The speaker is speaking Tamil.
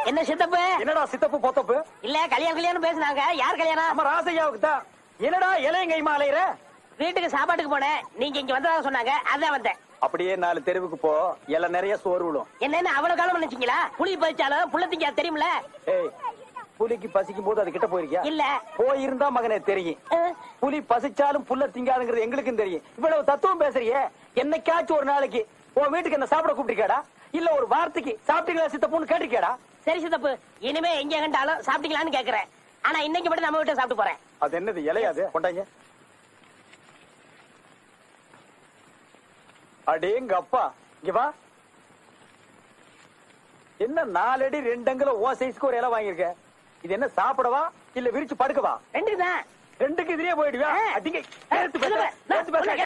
என்ன சித்தப்பு என்னடா சித்தப்பு பொத்தப்பு இல்ல கல்யாணம் கல்யாணம் பேசுனாங்க யார் கல்யாணம் நம்ம ராசையாவுக்கு தான் என்னடா இலையங்கைமா அலையிற வீட்டுக்கு சாப்பாட்டுக்கு போனேன் நீங்க இங்க வந்ததா சொன்னாங்க அதான் வந்தேன் அப்படியே நாலு தெருவுக்கு போ இலை நிறைய சோறு விழும் என்னன்னு அவ்வளவு காலம் நினைச்சீங்களா புளி பறிச்சாலும் புள்ள திங்க தெரியுமில ஏய் புலிக்கு பசிக்கும் போது அது கிட்ட போயிருக்கியா இல்ல போயிருந்தா மகனே தெரியும் அஹ், புலி பசிச்சாலும் புல்ல திங்காதுங்கிறது எங்களுக்கும் தெரியும் இவ்வளவு தத்துவம் பேசுறியே என்னைக்காச்சும் ஒரு நாளைக்கு உன் வீட்டுக்கு என்ன சாப்பிட கூப்பிட்டிருக்கேடா இல்ல ஒரு வார்த்தைக்கு சாப்பிட்டீங்களா சித்தப்புன்னு கேட்டிருக்கேடா சரி சித்தப்பு இனிமே எங்க கண்டாலும் சாப்பிட்டீங்களான்னு கேக்குறேன் ஆனா இன்னைக்கு மட்டும் நம்ம வீட்டை சாப்பிட்டு போறேன் அது என்னது இலையாது கொண்டாங்க அடேங்க அப்பா இங்க வா என்ன நாலடி ரெண்டு அங்குல ஓ சைஸ்க்கு ஒரு இலை வாங்கியிருக்க இது என்ன சாப்பிடவா இல்ல விரிச்சு படுக்கவா ரெண்டுக்கு தான் ரெண்டுக்கு இதுலயே போயிடுவியா ஆ. அடிங்க ஆ, பேசு பேசு, சொல்லுங்க. பேசு பேசு.